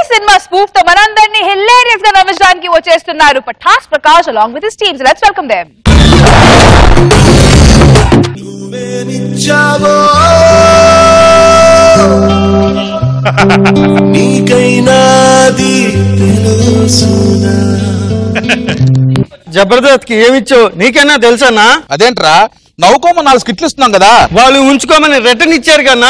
Cinema spoof తో మనందరినీ hilarious గా నవ్వించడానికి వచ్చేస్తున్నారు Patas Prakash along with his teams let's welcome them నువ్వేనిచ్చావో నీకైనాది తెలుసునా జబర్దస్త్ కి ఏమిచ్చో నీకైనా తెలుసన్నా అదేంట్రా నవ్వుకోమని నాలుగు స్కిట్లు ఇస్తున్నాం కదా వాళ్ళు ఉంచుకోమని రిటర్న్ ఇచ్చారు కన్నా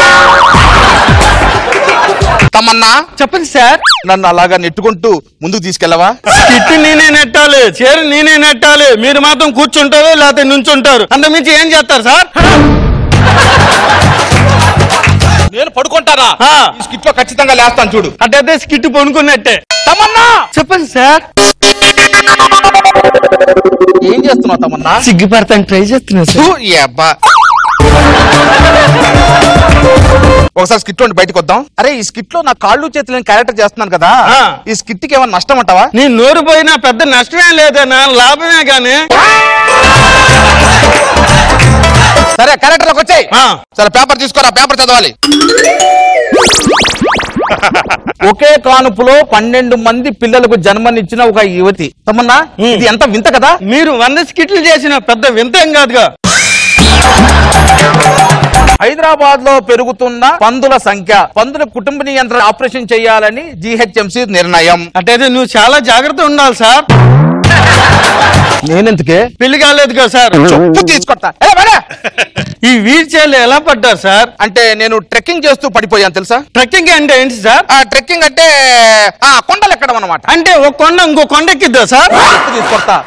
తమన్నా చెప్పండి సార్ నన్ను అలాగా నెట్టుకుంటూ ముందుకు తీసుకెళ్ళవా స్కిట్ నేనే నెట్టాలి చీర నేనే నెట్టాలి మీరు మాత్రం కూర్చుంటారు లేకపోతే నుంచుంటారు అంత మించి ఏం చేస్తారు సార్ నేను పడుకుంటానా ఆ. ఈ స్కిట్ లో ఖచ్చితంగా లేస్తాను చూడు అట్టయితే స్కిట్ పొనుకున్నట్టే తమన్నా చెప్పండి సార్ ఏం చేస్తున్నావు తమన్నా సిగ్గుపడతాను ట్రై చేస్తున్నా ఫు, ఈ అబ్బా ఒకసారి స్కిట్ నుండి బయటకు వద్దాం అరే ఈ స్కిట్ లో నా కాళ్ళు చేతులు క్యారెక్టర్ చేస్తున్నాను కదా ఆ. ఈ స్కిట్ కి ఏమైనా నష్టం అంటావా నీ నోరు పోయినా పెద్ద నష్టమే లేదన్నా లాభమే గాని సరే క్యారెక్టర్ లోకి వచ్చాయి ఆ. సరే పేపర్ తీసుకోరా పేపర్ చదవాలి ఒకే కానుపులో పన్నెండు మంది పిల్లలకు జన్మనిచ్చిన ఒక యువతి తమన్నా ఇది ఎంత వింత కదా మీరు వంద స్కిట్లు చేసిన పెద్ద వింత ఏం కాదుగా హైదరాబాద్ లో పెరుగుతున్న పందుల సంఖ్య పందుల కుటుంబ నియంత్రణ ఆపరేషన్ చేయాలని జిహెచ్ఎంసి నిర్ణయం అట్టయితే నువ్వు చాలా జాగ్రత్త ఉండాలి సార్ నేనెందుకే పెళ్లి కాలేదు కదా సార్ చెప్పు తీసుకొస్తా ఏ, వాడా. ఈ వీల్ చైర్లు ఎలా పడ్డారు సార్ అంటే నేను ట్రెక్కింగ్ చేస్తూ పడిపోయాను తెలుసా ట్రెక్కింగ్ అంటే ఏంటి సార్ ఆ ట్రెక్కింగ్ అంటే ఆ కొండలు ఎక్కడం అనమాట అంటే ఒక కొండ ఇంకో కొండ ఎక్కిద్దా సార్ తీసుకొస్తా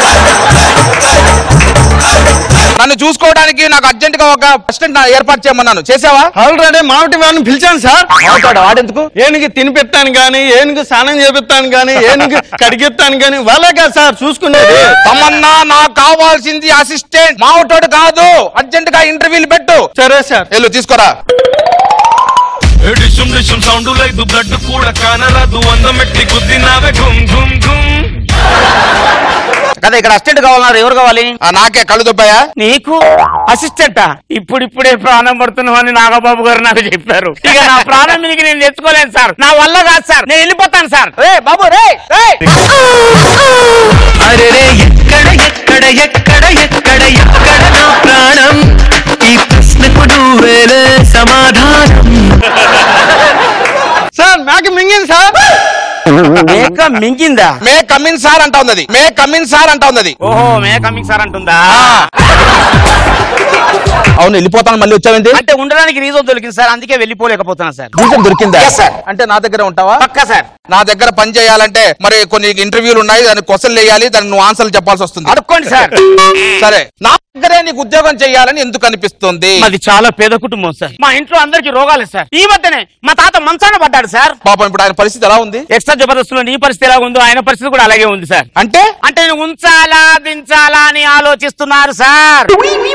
నన్ను చూసుకోవడానికి నాకు అర్జెంట్ గా ఒక అసిస్టెంట్ ఏర్పాటు చేయమన్నాను చేసావా ఆల్రెడీ మామిటి వారిని పిలిచాను సార్ అవుతాడు వాడెందుకు ఏనుగు తినిపెత్తాను గాని ఏనుగు స్నానం చేపిస్తాను గాని ఏనుగు కడిగిస్తాను గాని వాళ్ళే కదా సార్ చూసుకునేది తమన్నా నాకు కావాల్సింది అసిస్టెంట్ మావటోడు కాదు అర్జెంట్ గా ఇంటర్వ్యూలు పెట్టు సరే సార్ వెళ్ళు తీసుకురా డిషుం డిషుం సౌండ్ లేదు బ్లడ్ కూడా కానరాదు అందమెట్టి గుద్దినావే గుమ్ గుమ్ గుమ్ కదా ఇక్కడ అసిస్టెంట్ కావాలన్నారు ఎవరు కావాలి ఆ, నాకే కళ్ళు దొబ్బాయా నీకు అసిస్టెంటా ఇప్పుడిప్పుడే ప్రాణం పడుతున్నామని నాగబాబు గారు నాకు చెప్పారు ఇక నా ప్రాణం మీదకి నేను తెచ్చుకోలేను సార్ నా వల్ల కాదు సార్ నేను వెళ్ళిపోతాను సార్ రే బాబు రే రే అరే ఎక్కడ ఎక్కడ ఎక్కడ ఎక్కడ ఎక్కడ నా ప్రాణం ఈ ప్రశ్నకు నువ్వేలే సమాధానం సార్ మేక మింగింది సార్ మేక మింగిందా మే కమిన్ సార్ అంటా ఉంది అది. మే కమిన్ సార్ అంటా ఉంది అది. ఓహో మే కమింగ్ సార్ అంటుందా అవును వెళ్ళిపోతాను మళ్ళీ వచ్చావేంటి అంటే ఉండడానికి రీజన్ దొరికింది సార్ అందుకే వెళ్ళిపోలేకపోతున్నా సార్ రీజన్ దొరికిందా Yes, sir. అంటే నా దగ్గర ఉంటావా పక్కా సార్ నా దగ్గర పని చేయాలంటే మరి కొన్ని ఇంటర్వ్యూలు ఉన్నాయి దానికి క్వశ్చన్లు వేయాలి దానికి నువ్వు ఆన్సర్లు చెప్పాల్సి వస్తుంది అడుక్కోండి సార్ సరే నా దగ్గరే నీకు ఉద్యోగం చేయాలని ఎందుకు అనిపిస్తుంది మాది చాలా పేద కుటుంబం సార్ మా ఇంట్లో అందరికి రోగాలు సార్ ఈ మధ్యనే మా తాత మంచాన పడ్డాడు సార్ పాపం ఇప్పుడు ఆయన పరిస్థితి ఎలా ఉంది ఎక్స్ట్రా జబర్దస్త్ నీ పరిస్థితి ఎలా ఉందో ఆయన పరిస్థితి కూడా అలాగే ఉంది సార్ అంటే అంటే నేను ఉంచాలా దించాలా అని ఆలోచిస్తున్నారు సార్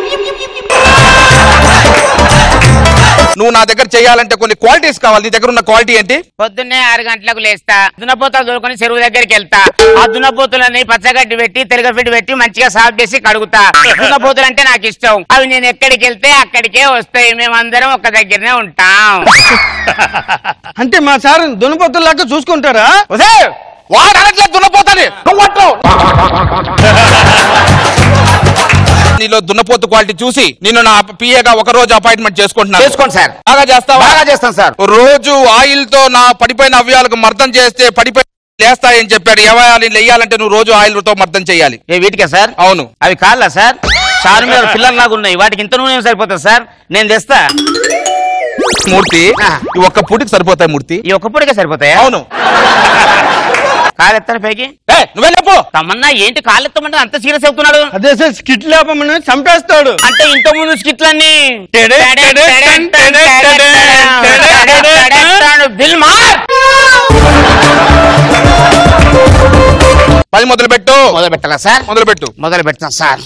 నువ్వు నా దగ్గర చేయాలంటే కొన్ని క్వాలిటీస్ కావాలి నీ దగ్గర ఉన్న క్వాలిటీ ఏంటి పొద్దున్నే ఆరు గంటలకు లేస్తా దున్నపోతలు దొరుకుని చెరువు దగ్గరికి వెళ్తా ఆ దున్నపోతులని పచ్చగడ్డి పెట్టి తెలగఫిడి పెట్టి మంచిగా సాఫ్ చేసి కడుగుతా దున్నపోతులు అంటే నాకు ఇష్టం అవి నేను ఎక్కడికి వెళ్తే అక్కడికే వస్తాయి మేమందరం ఒక దగ్గరనే ఉంటాం అంటే మా సార్ దునపొత్తులాగా చూసుకుంటారా ఒసేయ్, వాడు అనట్లేదు దున్నపోతాని నువ్వు అంటావు. నీలో దున్నపోతు క్వాలిటీ చూసి నిన్ను నా పిఏగా ఒక రోజు అపాయింట్మెంట్ చేసుకుంటున్నాను చేసుకోండి సార్ బాగా చేస్తావా బాగా చేస్తాను సార్ రోజు ఆయిల్ తో నా పడిపోయిన అవయాలకు మర్దం చేస్తే పడిపోయి లేస్తాయని చెప్పాడు ఎవయాలు లేయాలంటే నువ్వు రోజు ఆయిల్ తో మర్దం చేయాలి ఏ వీటికే సార్ అవును అవి కాళ్ళా సార్ చారు మీద పిల్లలు లాగా ఉన్నాయి వాటికి ఇంత నూనె సరిపోతుంది సార్ నేను తెస్తా మూర్తి ఆ. ఈ ఒక్క పూటికి సరిపోతాయి మూర్తి ఈ ఒక్క పూటకే సరిపోతాయా అవును కాలు ఎత్తాను పైకి ఏ నువ్వే లేపు తమన్నా ఏంటి కాళ్ళు ఎత్తమంటే అంత సీరియస్ అవుతున్నాడు అదే సార్ స్కిట్ లేపమని చంపేస్తాడు అంటే ఇంత ముందు స్కిట్లన్నీ టెడే, టెడే, టెన్, టెడే, టెడే, టెడే, టెడే. బిల్ మార్ పని మొదలు పెట్టు మొదలు పెట్టాలా సార్ మొదలు పెట్టు మొదలు పెడతాం సార్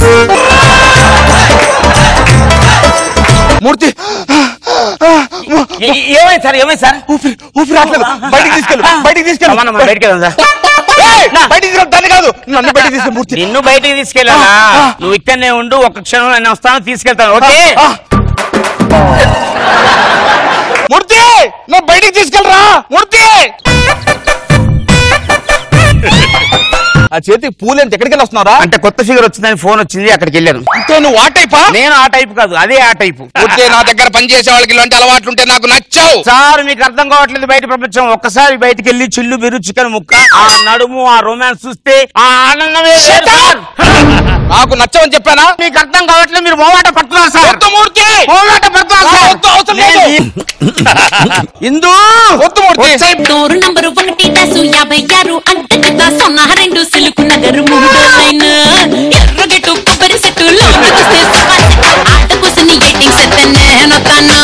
మూర్తి ఏ- ఏమైంది సార్ ఏమైంది సార్ ఊపిరి ఊపిరి రావట్లేదు బయటికి తీసుకెళ్ళు బయటికి తీసుకెళ్ళు రమ్మన్న, మనం బయటికి వెళ్దాం సార్ ఏయ్, బయటికి తీసుకెళ్ళు దాన్ని కాదు నన్ను బయటికి తీసుకెళ్ళు మూర్తి నిన్ను బయటికి తీసుకెళ్ళాలా నువ్వు ఇక్కడనే ఉండు ఒక్క క్షణం నేను వస్తాను తీసుకెళ్తాను ఓకే ఆ. మూర్తి నువ్వు బయటికి తీసుకెళ్ళరా మూర్తి ఆ చేతికి పూలేంటి ఎక్కడికి వెళ్ళి వస్తున్నారా అంటే కొత్త ఫిగర్ వచ్చిందని ఫోన్ వచ్చింది అక్కడికి వెళ్ళాను అంటే నువ్వు ఆ టైపా నేను ఆ టైప్ కాదు అదే ఆ టైపు మూర్తి నా దగ్గర పని చేసే వాళ్ళకి ఇలాంటి అలవాట్లు ఉంటే నాకు నచ్చావు సార్ మీకు అర్థం కావట్లేదు బయట ప్రపంచం ఒక్కసారి బయటికి వెళ్ళి చిల్లు బిరు చికెన్ ముక్క ఆ నడుము ఆ రొమాన్స్ చూస్తే ఆ ఆనందమే వేరు సార్. నాకు నచ్చవని చెప్పానా మీకు అర్థం కావట్లేదు మీరు మోమాట పడుతున్నారు సార్ వద్దు మూర్తి మోమాట పడుతున్నారు సార్. వద్దు, అవసరం లేదు. నేను- ఇందు వద్దు మూర్తి డోరు నంబరు ఒకటి దాసు యాభై ఆరు అంతటిదా సొన్న రెండు సిలుకు నగరు మూడో లైన్ ఎర్రగెట్టు కొబ్బరి సెట్టు లోకి చూస్తే సూపర్ సెట్ ఆట కూసుని ఎయిటింగ్ సెట్ నేను తను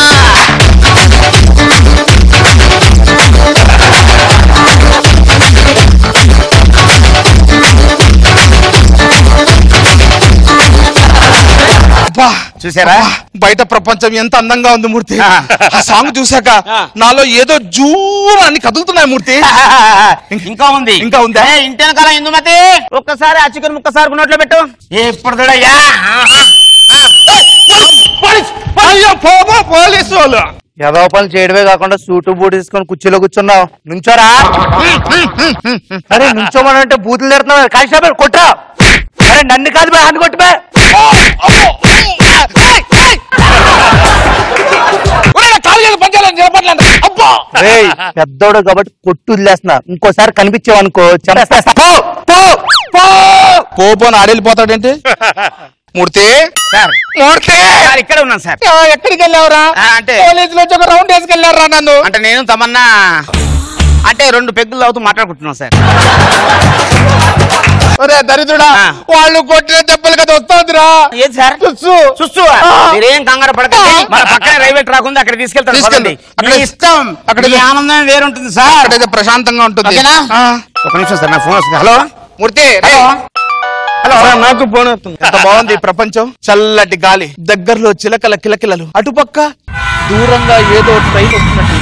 అబ్బా చూసారా బయట ప్రపంచం ఎంత అందంగా ఉంది మూర్తి ఆ. ఆ సాంగ్ చూసాక ఆ. నాలో ఏదో జూమ్ అని కదులుతున్నాయి మూర్తి ఇంకా ఉంది ఇంకా ఉందా? ఏ, ఇంటి వెనకాల ఇందుమతి ఒక్కసారి ఆ చికెన్ ముక్కసారి నోట్లో పెట్టు ఎప్పుడు చూడయ్యా అయ్యో పోమా పోలీసు వాళ్ళు ఏదో పనులు చేయడమే కాకుండా సూటు బూటు తీసుకొని కుర్చీలో కూర్చున్నావు నుంచోరా అరే నుంచోమనంటే బూతులు తిడుతున్నావు కానిస్టేబుల్ కొట్టరా అరే నన్ను కాదు బే అన్ని కొట్టుబే అబ్బా రేయ్ పెద్దోడు కాబట్టి కొట్టు వదిలేస్తున్నా ఇంకోసారి కనిపించావు అనుకో చంపేస్తా పో పో పో పోపోని ఆడెళ్ళిపోతాడేంటి మూర్తి సార్ మూర్తి సార్ ఇక్కడ ఉన్నాను సార్ ఆ, ఎక్కడికి వెళ్ళావురా ఆ, అంటే- కాలేజీలో వచ్చి ఒక రౌండ్ వేసుకెళ్ళారా నన్ను అంటే నేను తమన్నా అంటే రెండు పెగ్గులు అవుతూ మాట్లాడుకుంటున్నాం సార్ ఒరే దరిద్రుడా ఆ. వాళ్ళు కొట్టిన దెబ్బలు కదా వస్తుందిరా ఏది సార్ చుస్సు. చూస్తూ మీరేం కంగారు పడకండి మన పక్కన రైల్వే ట్రాక్ ఉంది అక్కడ తీసుకెళ్తాను తీసుకెళ్ళు. పదండి. అక్కడ- మీ ఇష్టం అక్కడ- అక్కడ ఆనందం వేరుంటుంది సార్ అక్కడైతే ప్రశాంతంగా ఉంటుంది ఓకేనా ఆ. ఒక నిమిషం సార్ నా ఫోన్ వస్తుంది హలో మూర్తి రే. హలో సార్, నాకు ఫోన్ వస్తుంది ఎంత బాగుంది ఈ ప్రపంచం చల్లటి గాలి దగ్గరలో చిలకల కిలకిలలు అటుపక్క దూరంగా ఏదో ట్రైన్ వస్తున్నట్టు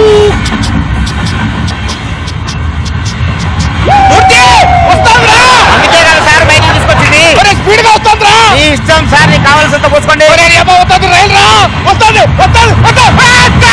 మూర్తి! వస్తాంరా! అందుకే కదా సార్ బయట తీసుకొచ్చింది ఒరే, స్పీడ్ గా వస్తాంరా! మీ ఇష్టం సార్ నీకు కావాల్సినంత పోసుకోండి ఒరే, ఏమో వస్తాంది, రైలు రా! వస్తాంది, వస్తాంది, వస్తాంది!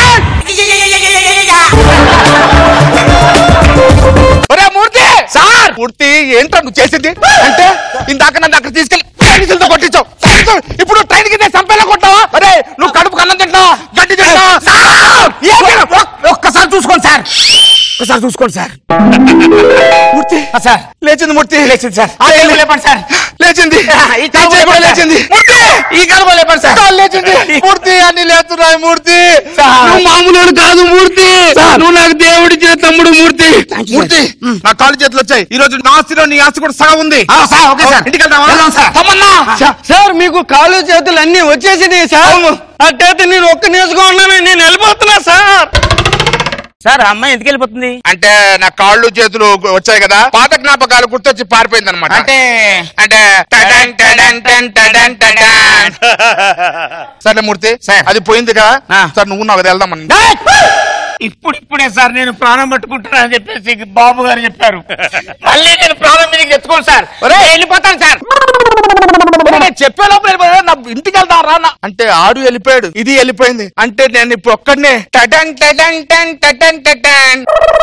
ఒరే, మూర్తి సార్ మూర్తి ఏంట్రా నువ్వు చేసింది అంటే ఇందాక నన్ను అక్కడ తీసుకెళ్ళి పోలీసులతో కొట్టించావు పోలీసులు, ఇప్పుడు ట్రైన్ కింద సంపేలా కొట్టావా అరే నువ్వు కడుపు కన్నం తింటావా గడ్డి తింటావా ఏంటి? ఒక్- ఒక్కసారి చూసుకోండి సార్ ఒక్కసారి చూసుకోండి సార్ మూర్తి ఆ, సార్ లేచింది మూర్తి లేచింది సార్ ఆ, లేపు, లేపండి సార్ లేచింది ఈ ఈ కాలు చేయి కూడా లేపండి లేచింది మూర్తి ఈ కలుపు లేపండి సార్ కాలు లేచింది మూర్తి అన్ని లేస్తున్నాయి మూర్తి సార్. నువ్వు మామూలు కాదు మూర్తి నువ్వు నాకు దేవుడిచ్చిన తమ్ముడు మూర్తి మూర్తి నా కాలు చేతులు వచ్చాయి ఈ రోజు నా ఆస్తిలో నీ ఆస్తి కూడా సగం ఉంది ఆ, సార్ ఓకే సార్ ఇంటికి వెళ్దామా వెళ్దాం సార్. తమ్మన్నా సార్ మీకు కాళ్ళు చేతులు అన్ని వచ్చేసినాయి సార్ అట్టయితే నేను ఒక్క నియోజకం ఉన్నాను నేను వెళ్ళిపోతున్నా సార్ సార్ ఆ అమ్మాయి ఎందుకు వెళ్ళిపోతుంది అంటే నా కాళ్ళు చేతులు వచ్చాయి కదా పాత జ్ఞాపకాలు గుర్తొచ్చి పారిపోయింది అనమాట అంటే అంటే టడన్ టడన్ టన్ టడన్ టడన్. సరే మూర్తి సార్. అది పోయింది కదా ఆ. సార్ నువ్వు నాకు వెళ్దామని ఇప్పుడు ఇప్పుడే సార్ నేను ప్రాణం పట్టుకుంటున్నా అని చెప్పేసి బాబు గారు చెప్పారు మళ్ళీ నేను ప్రాణం మీదకి తెచ్చుకోను సార్ ఒరేయ్! నేను వెళ్ళిపోతాను సార్ చెప్పే లోపల వెళ్ళిపోయాడు. నా ఇంటికి వెళ్దాం రా నా- అంటే ఆడు వెళ్ళిపోయాడు ఇది వెళ్ళిపోయింది అంటే నేను ఇప్పుడు ఒక్కడనే టటన్ టటన్ టన్ టటన్ టటన్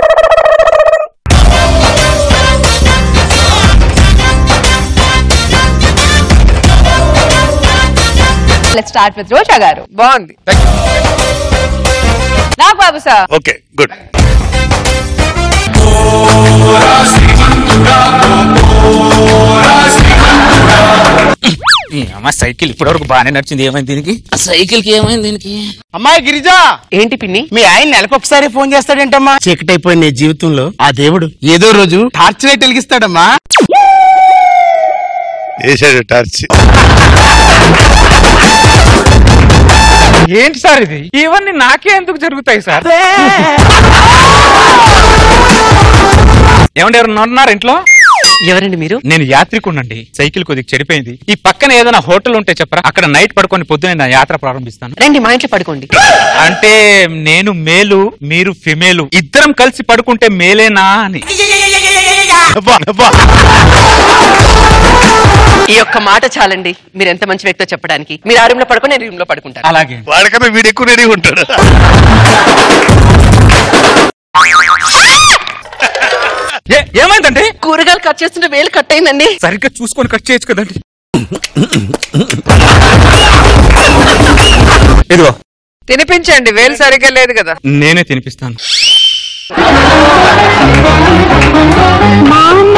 let start with Roja garu బాగుంది నాకు బాబు సార్ ఓకే గుడ్ అమ్మ సైకిల్ ఇప్పటి వరకు బాగానే నడిచింది ఏమైంది దీనికి సైకిల్ కి ఏమైంది దీనికి అమ్మాయి గిరిజా ఏంటి పిన్ని మీ ఆయన నెలకు ఒకసారి ఫోన్ చేస్తాడేంటమ్మా చీకటి అయిపోయింది నీ జీవితంలో ఆ దేవుడు ఏదో రోజు టార్చ్ లైట్ వెలిగిస్తాడమ్మా వేసాడు టార్చ్ ఏంటి సార్ ఇది ఇవన్నీ నాకే ఎందుకు జరుగుతాయి సార్ ఏమండి ఎవరు ఉన్నారు ఇంట్లో ఎవరండి మీరు నేను యాత్రికునండి సైకిల్ కొద్దిగా చెడిపోయింది ఈ పక్కన ఏదైనా హోటల్ ఉంటే చెప్పరా అక్కడ నైట్ పడుకొని పొద్దునే నా యాత్ర ప్రారంభిస్తాను రండి మా ఇంట్లో పడుకోండి అంటే నేను మేలు మీరు ఫిమేలు ఇద్దరం కలిసి పడుకుంటే మేలేనా అని ఈ యొక్క మాట చాలండి మీరు ఎంత మంచి వ్యక్తో చెప్పడానికి మీరు ఆ రూమ్ లో పడుకొని నేను రూమ్ లో పడుకుంటాను అలాగే వాడికన్నా వీడు ఎక్కువ రెడీ ఉంటాడు ఏ- ఏమైందండి కూరగాయలు కట్ చేస్తుంటే వేలు కట్ అయిందండి సరిగ్గా చూసుకొని కట్ చేయొచ్చు కదండి ఇదిగో తినిపించండి వేలు సరిగ్గా లేదు కదా నేనే తినిపిస్తాను మామ